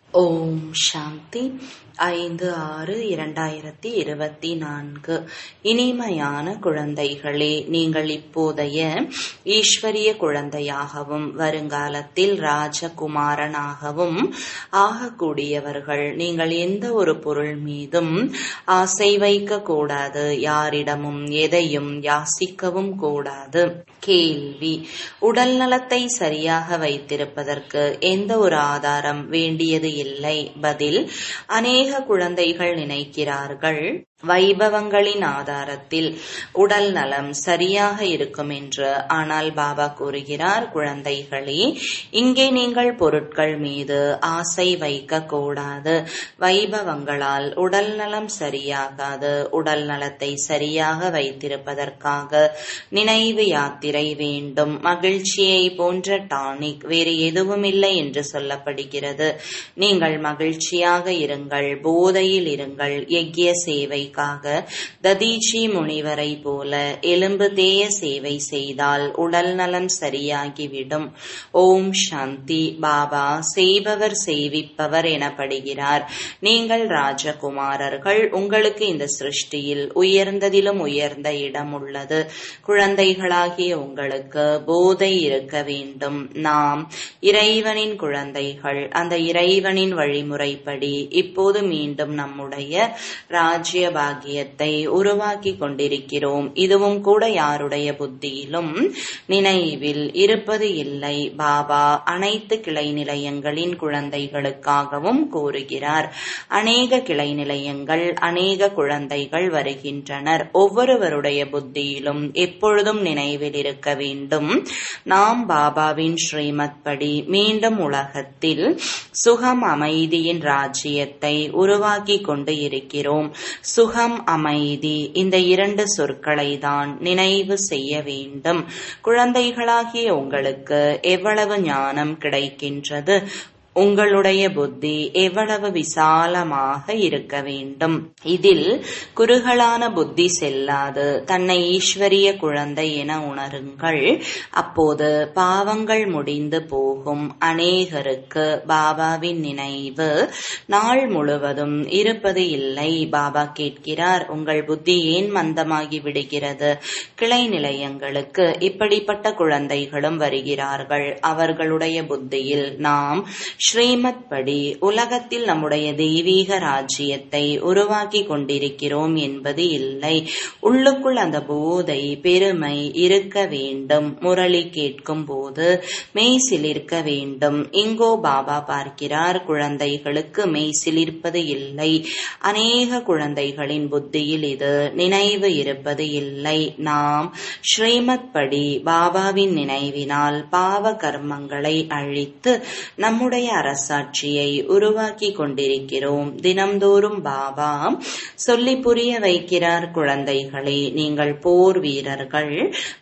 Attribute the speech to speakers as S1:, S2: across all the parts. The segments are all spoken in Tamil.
S1: ஓம் சாந்தி ஐந்து ஆறு இரண்டாயிரத்தி இருபத்தி நான்கு இனிமையான குழந்தைகளே நீங்கள் இப்போதைய ஈஸ்வரிய குழந்தையாகவும் வருங்காலத்தில் ராஜகுமாரனாகவும் ஆகக்கூடியவர்கள் நீங்கள் எந்த ஒரு பொருள் மீதும் ஆசை வைக்க கூடாது யாரிடமும் எதையும் யாசிக்கவும் கூடாது கேள்வி உடல் நலத்தை சரியாக வைத்திருப்பதற்கு எந்த ஒரு ஆதாரம் வேண்டியது இல்லை பதில் அநேக குழந்தைகள் நினைக்கிறார்கள் வைபவங்களின் ஆதாரத்தில் உடல் நலம் சரியாக இருக்கும் என்று ஆனால் பாபா கூறுகிறார் குழந்தைகளே இங்கே நீங்கள் பொருட்கள் மீது ஆசை வைக்க கூடாது வைபவங்களால் உடல் நலம் சரியாகாது உடல் நலத்தை சரியாக வைத்திருப்பதற்காக நினைவு யாத்திரை வேண்டும் மகிழ்ச்சியை போன்ற டானிக் வேறு எதுவும் இல்லை என்று சொல்லப்படுகிறது நீங்கள் மகிழ்ச்சியாக இருங்கள் போதையில் இருங்கள் எக்கிய சேவை சேவைக்காக ததீச்சி முனிவரை போல எலும்பு தேய சேவை செய்தால் உடல் நலம் சரியாகிவிடும் ஓம் சாந்தி பாபா செய்பவர் செய்விப்பவர் எனப்படுகிறார் நீங்கள் ராஜகுமாரர்கள் உங்களுக்கு இந்த சிருஷ்டியில் உயர்ந்ததிலும் உயர்ந்த இடம் உள்ளது குழந்தைகளாகிய உங்களுக்கு போதை இருக்க வேண்டும் நாம் இறைவனின் குழந்தைகள் அந்த இறைவனின் வழிமுறைப்படி இப்போது மீண்டும் நம்முடைய ராஜ்ய பாகியத்தை உருவாக்கி கொண்டிருக்கிறோம் இதுவும் கூட யாருடைய புத்தியிலும் நினைவில் இருப்பது இல்லை பாபா அனைத்து கிளை நிலையங்களின் குழந்தைகளுக்காகவும் கூறுகிறார் அநேக கிளை நிலையங்கள் அநேக குழந்தைகள் வருகின்றனர் ஒவ்வொருவருடைய புத்தியிலும் எப்பொழுதும் நினைவில் இருக்க வேண்டும் நாம் பாபாவின் ஸ்ரீமத் படி மீண்டும் உலகத்தில் சுகம் அமைதியின் ராஜ்யத்தை உருவாக்கி கொண்டு இருக்கிறோம் சுகம் அமைதி இந்த இரண்டு சொற்களை தான் நினைவு செய்ய வேண்டும் குழந்தைகளாகிய உங்களுக்கு எவ்வளவு ஞானம் கிடைக்கின்றது உங்களுடைய புத்தி எவ்வளவு விசாலமாக இருக்க வேண்டும் இதில் குறுகலான புத்தி செல்லாது தன்னை ஈஸ்வரிய குழந்தை என உணருங்கள் அப்போது பாவங்கள் முடிந்து போகும் அநேகருக்கு பாபாவின் நினைவு நாள் முழுவதும் இருப்பது இல்லை பாபா கேட்கிறார் உங்கள் புத்தி ஏன் மந்தமாகி விடுகிறது கிளை நிலையங்களுக்கு இப்படிப்பட்ட குழந்தைகளும் வருகிறார்கள் அவர்களுடைய புத்தியில் நாம் ஸ்ரீமத் படி உலகத்தில் நம்முடைய தெய்வீக ராஜ்யத்தை உருவாக்கி கொண்டிருக்கிறோம் என்பது இல்லை உள்ளுக்குள் அந்த போதை பெருமை இருக்க வேண்டும் முரளி கேட்கும் போது மெய்சிலிருக்க வேண்டும் இங்கோ பாபா பார்க்கிறார் குழந்தைகளுக்கு மெய்சிலிருப்பது இல்லை அநேக குழந்தைகளின் புத்தியில் இது நினைவு இருப்பது இல்லை நாம் ஸ்ரீமத் படி பாபாவின் நினைவினால் பாவ கர்மங்களை அழித்து நம்முடைய அரசாட்சியை உருவாக்கி கொண்டிருக்கிறோம் தினம்தோறும் பாபா சொல்லி புரிய வைக்கிறார் குழந்தைகளே நீங்கள் போர் வீரர்கள்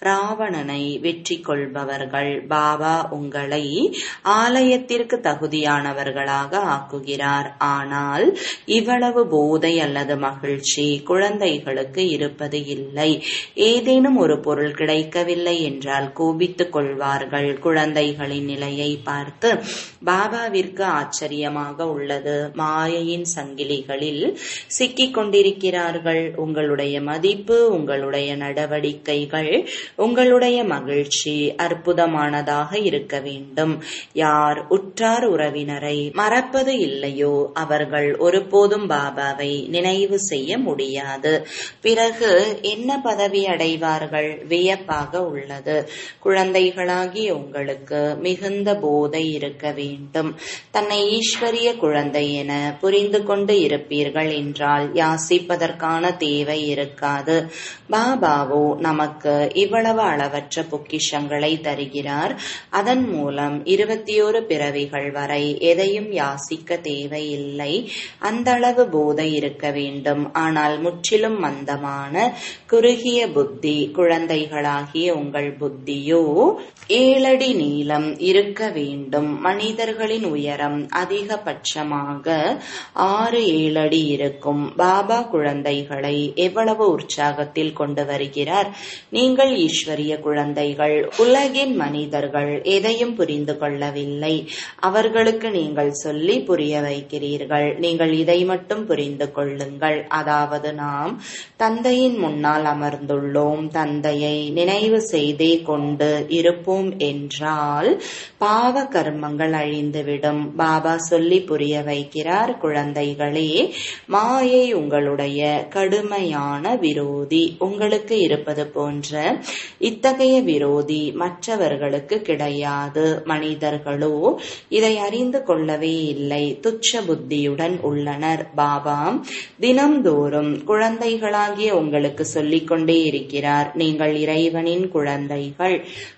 S1: ராவணனை வெற்றி கொள்பவர்கள் பாபா உங்களை ஆலயத்திற்கு தகுதியானவர்களாக ஆக்குகிறார் ஆனால் இவ்வளவு போதை அல்லது மகிழ்ச்சி குழந்தைகளுக்கு இருப்பது இல்லை ஏதேனும் ஒரு பொருள் கிடைக்கவில்லை என்றால் கோபித்துக் கொள்வார்கள் குழந்தைகளின் நிலையை பார்த்து பாபாவிற்கு ஆச்சரியமாக உள்ளது மாயையின் சங்கிலிகளில் சிக்கிக் கொண்டிருக்கிறார்கள் உங்களுடைய மதிப்பு உங்களுடைய நடவடிக்கைகள் உங்களுடைய மகிழ்ச்சி அற்புதமானதாக இருக்க வேண்டும் யார் உற்றார் உறவினரை மறப்பது இல்லையோ அவர்கள் ஒருபோதும் பாபாவை நினைவு செய்ய முடியாது பிறகு என்ன பதவி அடைவார்கள் வியப்பாக உள்ளது குழந்தைகளாகிய உங்களுக்கு மிகுந்த போதை இருக்க வேண்டும் தன்னை ஈஸ்வரிய குழந்தை என புரிந்து கொண்டு இருப்பீர்கள் என்றால் யாசிப்பதற்கான தேவை இருக்காது பாபாவோ நமக்கு இவ்வளவு அளவற்ற பொக்கிஷங்களை தருகிறார் அதன் மூலம் இருபத்தி ஒரு பிறவிகள் வரை எதையும் யாசிக்க தேவையில்லை அந்த அளவு போதை இருக்க வேண்டும் ஆனால் முற்றிலும் மந்தமான குறுகிய புத்தி குழந்தைகளாகிய உங்கள் புத்தியோ ஏழடி நீளம் இருக்க வேண்டும் மனிதர்களின் உங்களின் உயரம் அதிகபட்சமாக ஆறு ஏழடி இருக்கும் பாபா குழந்தைகளை எவ்வளவு உற்சாகத்தில் கொண்டு வருகிறார் நீங்கள் ஈஸ்வரிய குழந்தைகள் உலகின் மனிதர்கள் எதையும் புரிந்து கொள்ளவில்லை அவர்களுக்கு நீங்கள் சொல்லி புரிய வைக்கிறீர்கள் நீங்கள் இதை மட்டும் புரிந்து கொள்ளுங்கள் அதாவது நாம் தந்தையின் முன்னால் அமர்ந்துள்ளோம் தந்தையை நினைவு செய்தே கொண்டு இருப்போம் என்றால் பாவ கர்மங்கள் அழிந்துவிடும் பாபா சொல்லி புரிய வைக்கிறார் குழந்தைகளே மாயை உங்களுடைய கடுமையான விரோதி உங்களுக்கு இருப்பது போன்ற இத்தகைய விரோதி மற்றவர்களுக்கு கிடையாது மனிதர்களோ இதை அறிந்து கொள்ளவே இல்லை துச்ச புத்தியுடன் உள்ளனர் பாபா தினம்தோறும் குழந்தைகளாகிய உங்களுக்கு சொல்லிக் கொண்டே இருக்கிறார் நீங்கள் இறைவனின் குழந்தைகள்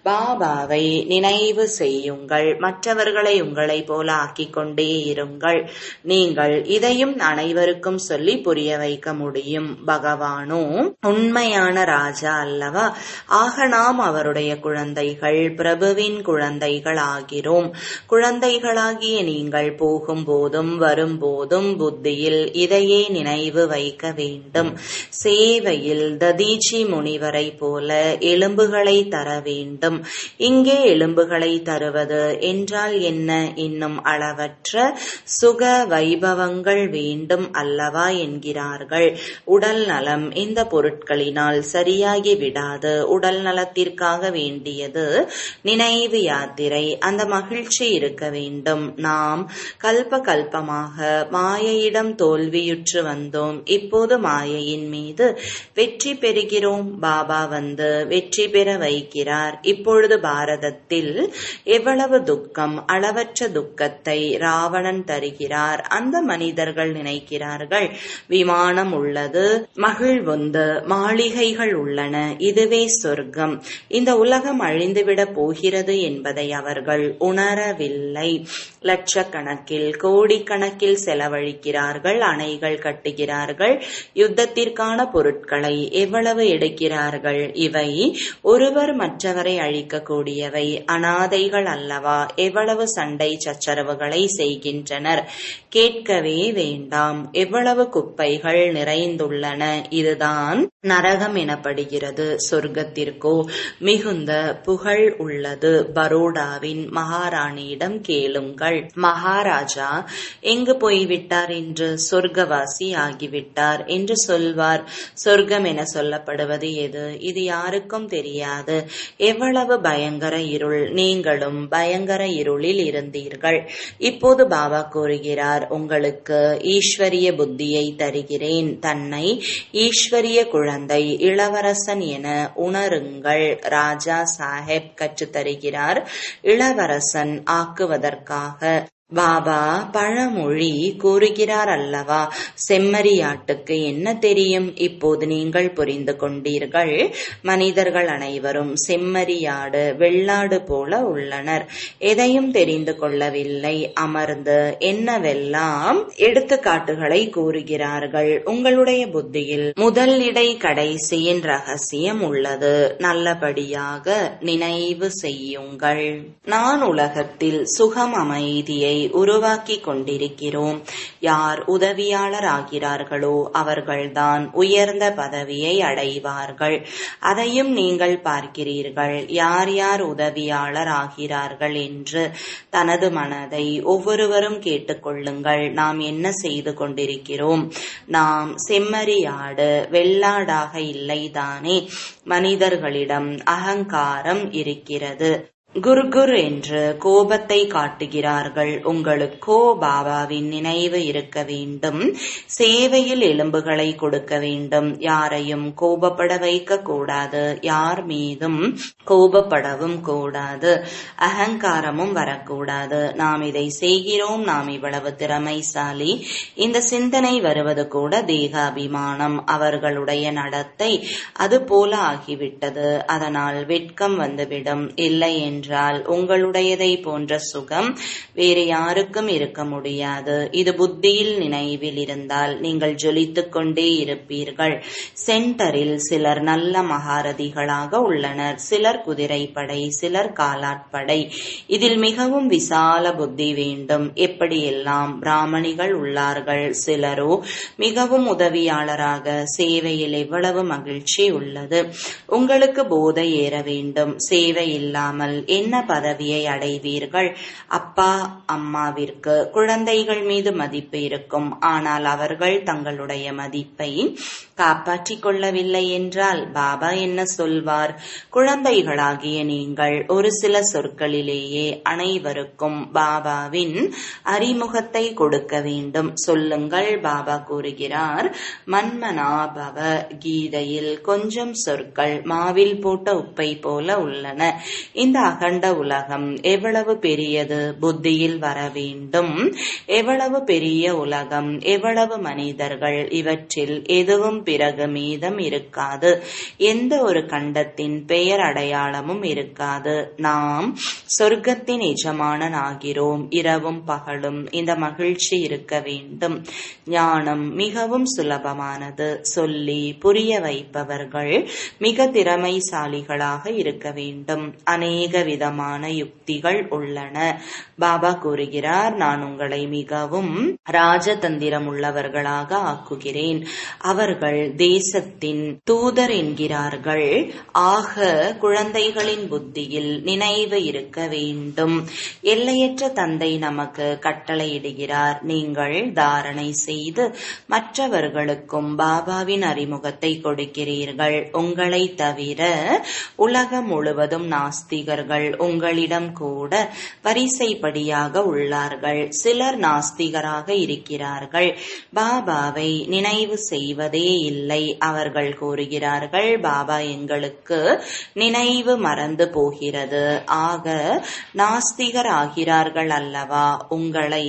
S1: பாபாவை நினைவு செய்யுங்கள் மற்றவர்களை உங்களைப் போல ஆக்கிக் கொண்டே இருங்கள் நீங்கள் இதையும் அனைவருக்கும் சொல்லி புரிய வைக்க முடியும் பகவானோ உண்மையான ராஜா அல்லவா ஆக நாம் அவருடைய குழந்தைகள் பிரபுவின் குழந்தைகள் ஆகிறோம் குழந்தைகளாகிய நீங்கள் போகும்போதும் வரும்போதும் புத்தியில் இதையே நினைவு வைக்க வேண்டும் சேவையில் ததீச்சி முனிவரை போல எலும்புகளை தர வேண்டும் இங்கே எலும்புகளை தருவது என்றால் என்ன இன்னும் அளவற்ற சுக வைபவங்கள் வேண்டும் அல்லவா என்கிறார்கள் உடல் நலம் இந்த பொருட்களினால் சரியாகி விடாது உடல் நலத்திற்காக வேண்டியது நினைவு யாத்திரை அந்த மகிழ்ச்சி இருக்க வேண்டும் நாம் கல்ப கல்பமாக மாயையிடம் தோல்வியுற்று வந்தோம் இப்போது மாயையின் மீது வெற்றி பெறுகிறோம் பாபா வந்து வெற்றி பெற வைக்கிறார் இப்பொழுது பாரதத்தில் எவ்வளவு துக்கம் அளவற்ற துக்கத்தை ராவணன் தருகிறார் அந்த மனிதர்கள் நினைக்கிறார்கள் விமானம் உள்ளது மகிழ்வுந்து மாளிகைகள் உள்ளன இதுவே சொர்க்கம் இந்த உலகம் அழிந்துவிடப் போகிறது என்பதை அவர்கள் உணரவில்லை லட்சக்கணக்கில் கோடிக்கணக்கில் செலவழிக்கிறார்கள் அணைகள் கட்டுகிறார்கள் யுத்தத்திற்கான பொருட்களை எவ்வளவு எடுக்கிறார்கள் இவை ஒருவர் மற்றவரை அழிக்கக்கூடியவை அனாதைகள் அல்லவா எவ்வளவு சண்டை சச்சரவுகளை செய்கின்றனர் கேட்கவே வேண்டாம் எவ்வளவு குப்பைகள் நிறைந்துள்ளன இதுதான் நரகம் எனப்படுகிறது சொர்க்கத்திற்கோ மிகுந்த புகழ் உள்ளது பரோடாவின் மகாராணியிடம் கேளுங்கள் மகாராஜா எங்கு போய்விட்டார் என்று சொர்க்கவாசி ஆகிவிட்டார் என்று சொல்வார் சொர்க்கம் என சொல்லப்படுவது எது இது யாருக்கும் தெரியாது எவ்வளவு பயங்கர இருள் நீங்களும் பயங்கர இருளில் இருந்தீர்கள் இப்போது பாபா கூறுகிறார் உங்களுக்கு ஈஸ்வரிய புத்தியை தருகிறேன் தன்னை ஈஸ்வரிய குழந்தை இளவரசன் என உணருங்கள் ராஜா சாஹேப் கற்றுத் தருகிறார் இளவரசன் ஆக்குவதற்காக பாபா பழமொழி கூறுகிறார் அல்லவா செம்மறியாட்டுக்கு என்ன தெரியும் இப்போது நீங்கள் புரிந்து கொண்டீர்கள் மனிதர்கள் அனைவரும் செம்மறியாடு வெள்ளாடு போல உள்ளனர் எதையும் தெரிந்து கொள்ளவில்லை அமர்ந்து என்னவெல்லாம் எடுத்துக்காட்டுகளை கூறுகிறார்கள் உங்களுடைய புத்தியில் முதல் இடை கடைசியின் ரகசியம் உள்ளது நல்லபடியாக நினைவு செய்யுங்கள் நான் உலகத்தில் சுகம் அமைதியை உருவாக்கி கொண்டிருக்கிறோம் யார் உதவியாளர் ஆகிறார்களோ அவர்கள்தான் உயர்ந்த பதவியை அடைவார்கள் அதையும் நீங்கள் பார்க்கிறீர்கள் யார் யார் உதவியாளர் ஆகிறார்கள் என்று தனது மனதை ஒவ்வொருவரும் கேட்டுக்கொள்ளுங்கள் நாம் என்ன செய்து கொண்டிருக்கிறோம் நாம் செம்மறியாடு வெள்ளாடாக இல்லைதானே மனிதர்களிடம் அகங்காரம் இருக்கிறது குர்குர் என்று கோபத்தை காட்டுகிறார்கள் உங்களுக்கோ பாபாவின் நினைவு இருக்க வேண்டும் சேவையில் எலும்புகளை கொடுக்க வேண்டும் யாரையும் கோபப்பட வைக்க கூடாது யார் மீதும் கோபப்படவும் கூடாது அகங்காரமும் வரக்கூடாது நாம் இதை செய்கிறோம் நாம் இவ்வளவு திறமைசாலி இந்த சிந்தனை வருவது கூட தேகாபிமானம் அவர்களுடைய நடத்தை அது போல ஆகிவிட்டது அதனால் வெட்கம் வந்துவிடும் இல்லை என்று என்றால் உங்களுடையதை போன்ற சுகம் வேறு யாருக்கும் இருக்க முடியாது இது புத்தியில் நினைவில் இருந்தால் நீங்கள் ஜொலித்துக் கொண்டே இருப்பீர்கள் சென்டரில் சிலர் நல்ல மகாரதிகளாக உள்ளனர் சிலர் குதிரைப்படை சிலர் காலாட்படை இதில் மிகவும் விசால புத்தி வேண்டும் எப்படியெல்லாம் பிராமணிகள் உள்ளார்கள் சிலரோ மிகவும் உதவியாளராக சேவையில் எவ்வளவு மகிழ்ச்சி உள்ளது உங்களுக்கு போதை ஏற வேண்டும் சேவை இல்லாமல் என்ன பதவியை அடைவீர்கள் அப்பா அம்மாவிற்கு குழந்தைகள் மீது மதிப்பு இருக்கும் ஆனால் அவர்கள் தங்களுடைய மதிப்பை காப்பாற்றிக் கொள்ளவில்லை என்றால் பாபா என்ன சொல்வார் குழந்தைகளாகிய நீங்கள் ஒரு சில சொற்களிலேயே அனைவருக்கும் பாபாவின் அறிமுகத்தை கொடுக்க வேண்டும் சொல்லுங்கள் பாபா கூறுகிறார் மன்மனாபவ கீதையில் கொஞ்சம் சொற்கள் மாவில் போட்ட உப்பை போல உள்ளன இந்த அகண்ட உலகம் எவ்வளவு பெரியது புத்தியில் வர வேண்டும் எவ்வளவு பெரிய உலகம் எவ்வளவு மனிதர்கள் இவற்றில் எதுவும் பிறகு மீதம் இருக்காது எந்த ஒரு கண்டத்தின் பெயர் அடையாளமும் இருக்காது நாம் சொர்க்கத்தின் எஜமானன் ஆகிறோம் இரவும் பகலும் இந்த மகிழ்ச்சி இருக்க வேண்டும் ஞானம் மிகவும் சுலபமானது சொல்லி புரிய வைப்பவர்கள் மிக திறமைசாலிகளாக இருக்க வேண்டும் அநேக விதமான யுக்திகள் உள்ளன பாபா கூறுகிறார் நான் உங்களை மிகவும் ராஜதந்திரம் உள்ளவர்களாக ஆக்குகிறேன் அவர்கள் தேசத்தின் தூதர் என்கிறார்கள் ஆக குழந்தைகளின் புத்தியில் நினைவு இருக்க வேண்டும் எல்லையற்ற தந்தை நமக்கு கட்டளையிடுகிறார் நீங்கள் தாரணை செய்து மற்றவர்களுக்கும் பாபாவின் அறிமுகத்தை கொடுக்கிறீர்கள் உங்களை தவிர உலகம் முழுவதும் நாஸ்திகர்கள் உங்களிடம் கூட வரிசைப்படியாக உள்ளார்கள் சிலர் நாஸ்திகராக இருக்கிறார்கள் பாபாவை நினைவு செய்வதே இல்லை அவர்கள் கூறுகிறார்கள் பாபா எங்களுக்கு நினைவு மறந்து போகிறது ஆக நாஸ்திகர் ஆகிறார்கள் அல்லவா உங்களை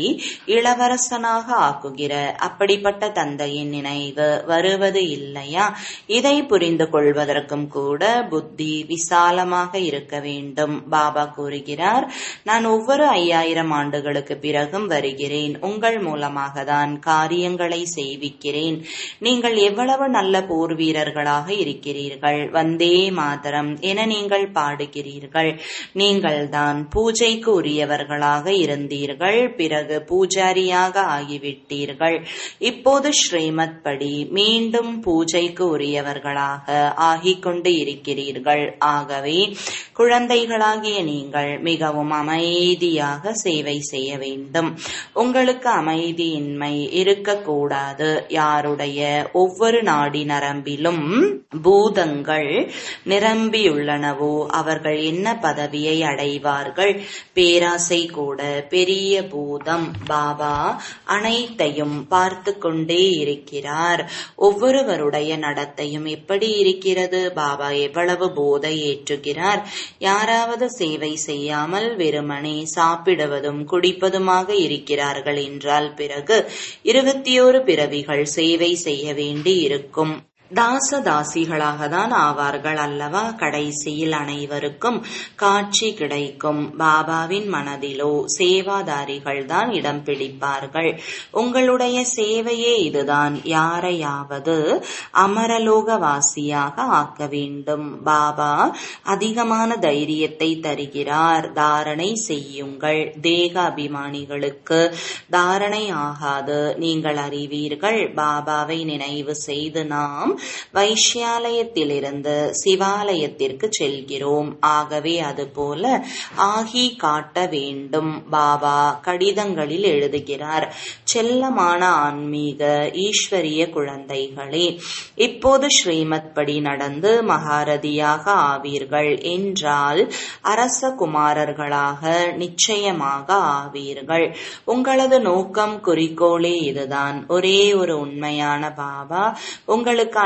S1: இளவரசனாக ஆக்குகிற அப்படிப்பட்ட தந்தையின் நினைவு வருவது இல்லையா இதை புரிந்து கொள்வதற்கும் கூட புத்தி விசாலமாக இருக்க வேண்டும் பாபா கூறுகிறார் நான் ஒவ்வொரு ஐயாயிரம் ஆண்டுகளுக்கு பிறகும் வருகிறேன் உங்கள் மூலமாக தான் காரியங்களை செய்விக்கிறேன் நீங்கள் எவ்வளவு நல்ல போர் வீரர்களாக இருக்கிறீர்கள் வந்தே மாதரம் என நீங்கள் பாடுகிறீர்கள் நீங்கள் தான் பூஜைக்கு உரியவர்களாக இருந்தீர்கள் பிறகு பூஜாரியாக ஆகிவிட்டீர்கள் இப்போது ஸ்ரீமத் படி மீண்டும் பூஜைக்கு உரியவர்களாக ஆகிக் கொண்டு இருக்கிறீர்கள் ஆகவே குழந்தைகளாகிய நீங்கள் மிகவும் அமைதியாக சேவை செய்ய வேண்டும் உங்களுக்கு அமைதியின்மை இருக்கக்கூடாது யாருடைய ஒவ்வொரு நாடி நரம்பிலும் பூதங்கள் நிரம்பியுள்ளனவோ அவர்கள் என்ன பதவியை அடைவார்கள் பேராசை கூட பெரிய பூதம் பாபா அனைத்தையும் பார்த்து கொண்டே இருக்கிறார் ஒவ்வொருவருடைய நடத்தையும் எப்படி இருக்கிறது பாபா எவ்வளவு போதை ஏற்றுகிறார் யாராவது சேவை செய்யாமல் வெறுமனே சாப்பிடுவதும் குடிப்பதுமாக இருக்கிறார்கள் என்றால் பிறகு இருபத்தி ஒரு பிறவிகள் சேவை செய்ய வேண்டி இருக்கும் தாச தாசிகளாக தான் ஆவார்கள் அல்லவா கடைசியில் அனைவருக்கும் காட்சி கிடைக்கும் பாபாவின் மனதிலோ சேவாதாரிகள் தான் இடம் பிடிப்பார்கள் உங்களுடைய சேவையே இதுதான் யாரையாவது அமரலோகவாசியாக ஆக்க வேண்டும் பாபா அதிகமான தைரியத்தை தருகிறார் தாரணை செய்யுங்கள் தேக அபிமானிகளுக்கு தாரணை ஆகாது நீங்கள் அறிவீர்கள் பாபாவை நினைவு செய்து நாம் வைஷ்யாலயத்திலிருந்து சிவாலயத்திற்கு செல்கிறோம் ஆகவே அதுபோல ஆகி காட்ட வேண்டும் பாபா கடிதங்களில் எழுதுகிறார் செல்லமான ஆன்மீக ஈஸ்வரிய குழந்தைகளே இப்போது ஸ்ரீமத் படி நடந்து மகாரதியாக ஆவீர்கள் என்றால் அரச குமாரர்களாக நிச்சயமாக ஆவீர்கள் உங்களது நோக்கம் குறிக்கோளே இதுதான் ஒரே ஒரு உண்மையான பாபா உங்களுக்கு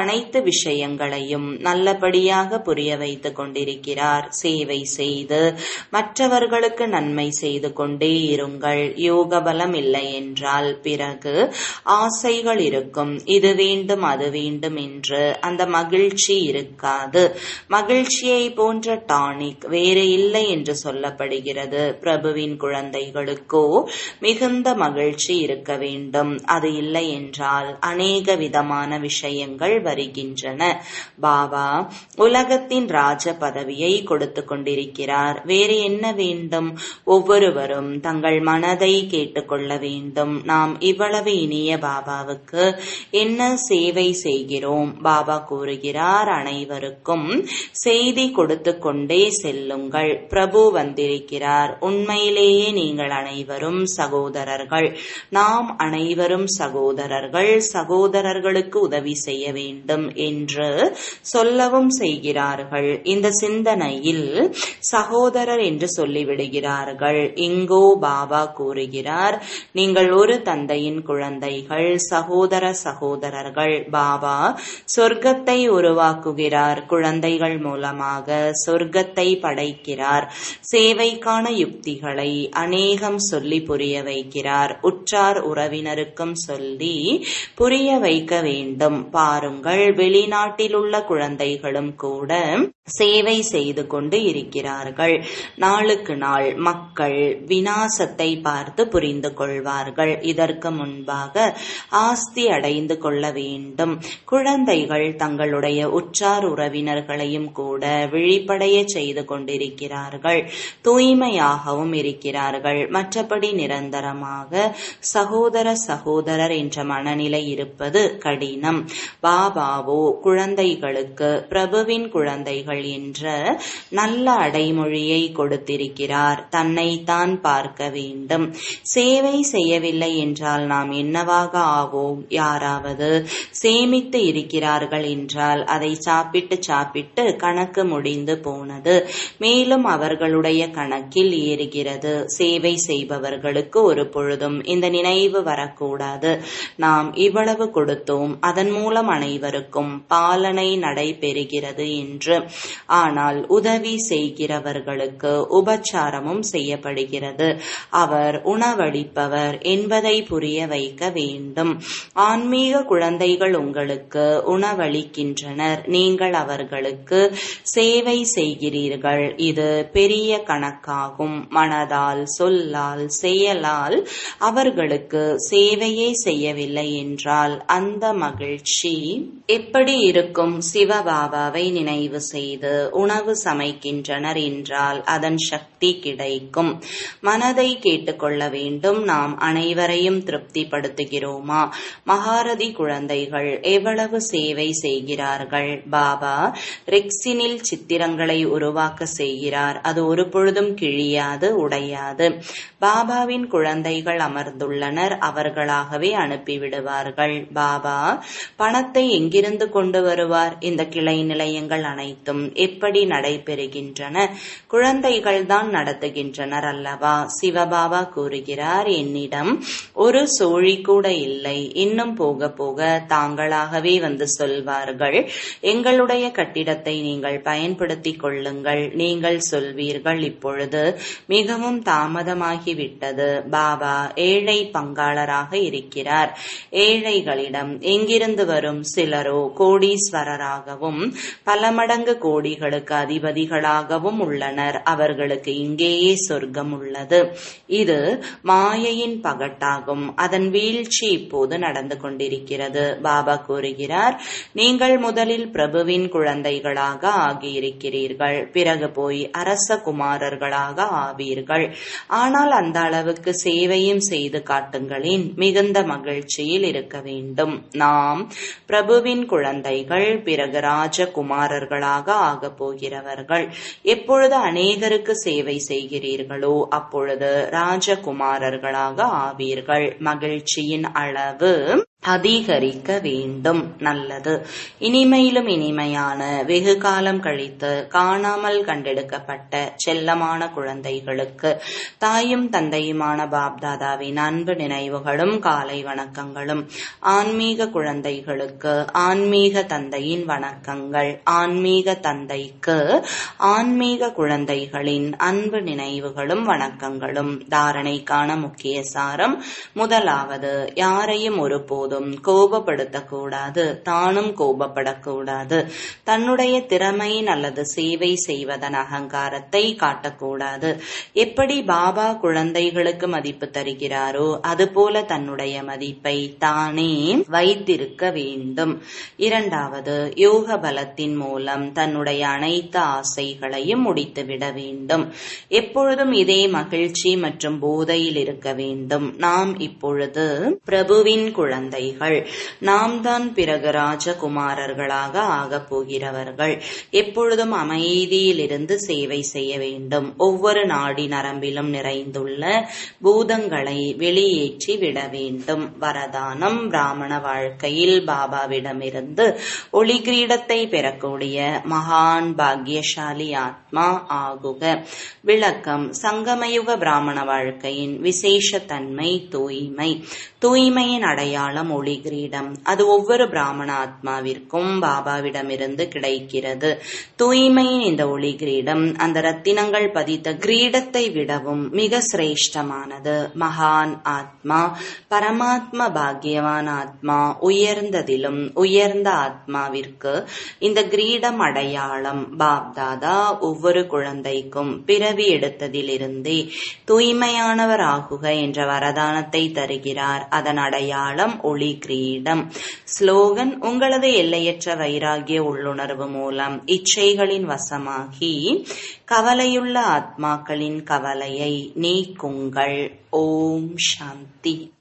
S1: அனைத்து விஷயங்களையும் நல்லபடியாக புரிய வைத்துக் கொண்டிருக்கிறார் சேவை செய்து மற்றவர்களுக்கு நன்மை செய்து கொண்டே இருங்கள் யோக பலம் இல்லை என்றால் பிறகு ஆசைகள் இருக்கும் இது வேண்டும் அது வேண்டும் என்று அந்த மகிழ்ச்சி இருக்காது மகிழ்ச்சியை போன்ற டானிக் வேறு இல்லை என்று சொல்லப்படுகிறது பிரபுவின் குழந்தைகளுக்கோ மிகுந்த மகிழ்ச்சி இருக்க வேண்டும் அது இல்லை என்றால் அநேக விதமான விஷயங்கள் வருகின்றன பாபா உலகத்தின் ராஜ பதவியை கொடுத்து கொண்டிருக்கிறார் வேறு என்ன வேண்டும் ஒவ்வொருவரும் தங்கள் மனதை கேட்டுக்கொள்ள வேண்டும் நாம் இவ்வளவு இனிய பாபாவுக்கு என்ன சேவை செய்கிறோம் பாபா கூறுகிறார் அனைவருக்கும் செய்தி கொடுத்து கொண்டே செல்லுங்கள் பிரபு வந்திருக்கிறார் உண்மையிலேயே நீங்கள் அனைவரும் சகோதரர்கள் நாம் அனைவரும் சகோதரர்கள் சகோதரர்களுக்கு உதவி செய்ய வேண்டும் என்று சொல்லவும் செய்கிறார்கள் இந்த சிந்தனையில் சகோதரர் என்று சொல்லிவிடுகிறார்கள் இங்கோ பாபா கூறுகிறார் நீங்கள் ஒரு தந்தையின் குழந்தைகள் சகோதர சகோதரர்கள் பாபா சொர்க்கத்தை உருவாக்குகிறார் குழந்தைகள் மூலமாக சொர்க்கத்தை படைக்கிறார் சேவைக்கான யுக்திகளை அநேகம் சொல்லி புரிய வைக்கிறார் உற்றார் உறவினருக்கும் சொல்லி புரிய வைக்க வேண்டும் பாருங்கள் வெளிநாட்டில் உள்ள குழந்தைகளும் கூட சேவை செய்து கொண்டு இருக்கிறார்கள் நாளுக்கு நாள் மக்கள் வினாசத்தை பார்த்து புரிந்து கொள்வார்கள் இதற்கு முன்பாக ஆஸ்தி அடைந்து கொள்ள வேண்டும் குழந்தைகள் தங்களுடைய உற்றார் உறவினர்களையும் கூட விழிப்படைய செய்து கொண்டிருக்கிறார்கள் தூய்மையாகவும் இருக்கிறார்கள் மற்றபடி நிரந்தரமாக சகோதர சகோதரர் என்ற மனநிலை இருப்பது கடினம் பாபாவோ குழந்தைகளுக்கு பிரபுவின் குழந்தைகள் என்ற நல்ல அடைமொழியை கொடுத்திருக்கிறார் தன்னைத்தான் பார்க்க வேண்டும் சேவை செய்யவில்லை என்றால் நாம் என்னவாக ஆவோம் யாராவது சேமித்து இருக்கிறார்கள் என்றால் அதை சாப்பிட்டு சாப்பிட்டு கணக்கு முடிந்து போனது மேலும் அவர்களுடைய கணக்கில் ஏறுகிறது சேவை செய்பவர்களுக்கு ஒரு பொழுதும் இந்த நினைவு வரக்கூடாது நாம் இவ்வளவு கொடுத்தோம் அதன் மூலம் அனைவருக்கும் பாலனை நடைபெறுகிறது என்று ஆனால் உதவி செய்கிறவர்களுக்கு உபச்சாரமும் செய்யப்படுகிறது அவர் உணவளிப்பவர் என்பதை புரிய வைக்க வேண்டும் ஆன்மீக குழந்தைகள் உங்களுக்கு உணவளிக்கின்றனர் நீங்கள் அவர்களுக்கு சேவை செய்கிறீர்கள் இது பெரிய கணக்காகும் மனதால் சொல்லால் செயலால் அவர்களுக்கு சேவையே செய்யவில்லை என்றால் அந்த மகிழ்ச்சி எப்படி இருக்கும் சிவபாபாவை நினைவு செய்து உணவு சமைக்கின்றனர் என்றால் அதன் சக்தி கிடைக்கும் மனதை கேட்டுக்கொள்ள வேண்டும் நாம் அனைவரையும் திருப்திப்படுத்துகிறோமா மகாரதி குழந்தைகள் எவ்வளவு சேவை செய்கிறார்கள் பாபா ரெக்சினில் சித்திரங்களை உருவாக்க செய்கிறார் அது ஒரு பொழுதும் கிழியாது உடையாது பாபாவின் குழந்தைகள் அமர்ந்துள்ளனர் அவர்களாகவே அனுப்பிவிடுவார்கள் பாபா பணத்தை எங்கிருந்து கொண்டு வருவார் இந்த கிளை நிலையங்கள் அனைத்தும் எப்படி நடைபெறுகின்றன குழந்தைகள் தான் நடத்துகின்றனர் அல்லவா சிவபாபா கூறுகிறார் என்னிடம் ஒரு சோழி கூட இல்லை இன்னும் போக போக தாங்களாகவே வந்து சொல்வார்கள் எங்களுடைய கட்டிடத்தை நீங்கள் பயன்படுத்திக் கொள்ளுங்கள் நீங்கள் சொல்வீர்கள் இப்பொழுது மிகவும் தாமதமாகிவிட்டது பாபா ஏழை பங்காளராக இருக்கிறார் ஏழைகளிடம் எங்கிருந்து வரும் சிலரோ கோடீஸ்வரராகவும் பல மடங்கு கோடிகளுக்கு அதிபதிகளாகவும் உள்ளனர் அவர்களுக்கு இங்கேயே சொர்க்கம் உள்ளது இது மாயையின் பகட்டாகும் அதன் வீழ்ச்சி இப்போது நடந்து கொண்டிருக்கிறது பாபா கூறுகிறார் நீங்கள் முதலில் பிரபுவின் குழந்தைகளாக ஆகியிருக்கிறீர்கள் பிறகு போய் அரச குமாரர்களாக ஆவீர்கள் ஆனால் அந்த அளவுக்கு சேவையும் செய்து காட்டுங்களேன் மிகுந்த மகிழ்ச்சியில் இருக்க வேண்டும் நாம் பிரபுவின் குழந்தைகள் பிறகு ராஜகுமாரர்களாக ஆகப் போகிறவர்கள் எப்பொழுது அநேகருக்கு சேவை செய்கிறீர்களோ அப்பொழுது ராஜகுமாரர்களாக ஆவீர்கள் மகிழ்ச்சியின் அளவு அதிகரிக்க வேண்டும் நல்லது இனிமையிலும் இனிமையான வெகு காலம் கழித்து காணாமல் கண்டெடுக்கப்பட்ட செல்லமான குழந்தைகளுக்கு தாயும் தந்தையுமான பாப்தாதாவின் அன்பு நினைவுகளும் காலை வணக்கங்களும் ஆன்மீக குழந்தைகளுக்கு ஆன்மீக தந்தையின் வணக்கங்கள் ஆன்மீக தந்தைக்கு ஆன்மீக குழந்தைகளின் அன்பு நினைவுகளும் வணக்கங்களும் தாரணைக்கான முக்கிய சாரம் முதலாவது யாரையும் ஒருபோதும் கோபப்படுத்தக்கூடாது தானும் கோபப்படக்கூடாது தன்னுடைய திறமையின் அல்லது சேவை செய்வதன் அகங்காரத்தை காட்டக்கூடாது எப்படி பாபா குழந்தைகளுக்கு மதிப்பு தருகிறாரோ அதுபோல தன்னுடைய மதிப்பை தானே வைத்திருக்க வேண்டும் இரண்டாவது யோக பலத்தின் மூலம் தன்னுடைய அனைத்து ஆசைகளையும் முடித்துவிட வேண்டும் எப்பொழுதும் இதே மகிழ்ச்சி மற்றும் போதையில் இருக்க வேண்டும் நாம் இப்பொழுது பிரபுவின் குழந்தைகள் நாம் தான் பிறகு ராஜகுமாரர்களாக ஆகப் போகிறவர்கள் எப்பொழுதும் அமைதியில் இருந்து சேவை செய்ய வேண்டும் ஒவ்வொரு நாடி நரம்பிலும் நிறைந்துள்ள பூதங்களை வெளியேற்றி விட வேண்டும் வரதானம் பிராமண வாழ்க்கையில் பாபாவிடமிருந்து ஒளி கிரீடத்தை பெறக்கூடிய மகான் பாக்யசாலி ஆத்மா ஆகுக விளக்கம் சங்கமயுக பிராமண வாழ்க்கையின் விசேஷ தன்மை தூய்மை தூய்மையின் அடையாளம் ஒளி கிரீடம் அது ஒவ்வொரு பிராமண ஆத்மாவிற்கும் பாபாவிடமிருந்து கிடைக்கிறது தூய்மையின் இந்த ஒளி கிரீடம் அந்த ரத்தினங்கள் பதித்த கிரீடத்தை விடவும் மிக சிரேஷ்டமானது மகான் ஆத்மா பரமாத்ம பாக்யவான் ஆத்மா உயர்ந்ததிலும் உயர்ந்த ஆத்மாவிற்கு இந்த கிரீடம் அடையாளம் பாப்தாதா ஒவ்வொரு குழந்தைக்கும் பிறவி எடுத்ததிலிருந்தே தூய்மையானவர் ஆகுக என்ற வரதானத்தை தருகிறார் அதன் அடையாளம் ஒளி கிரீடம் ஸ்லோகன் உங்களது எல்லையற்ற வைராகிய உள்ளுணர்வு மூலம் இச்சைகளின் வசமாகி கவலையுள்ள ஆத்மாக்களின் கவலையை நீக்குங்கள் ஓம் சாந்தி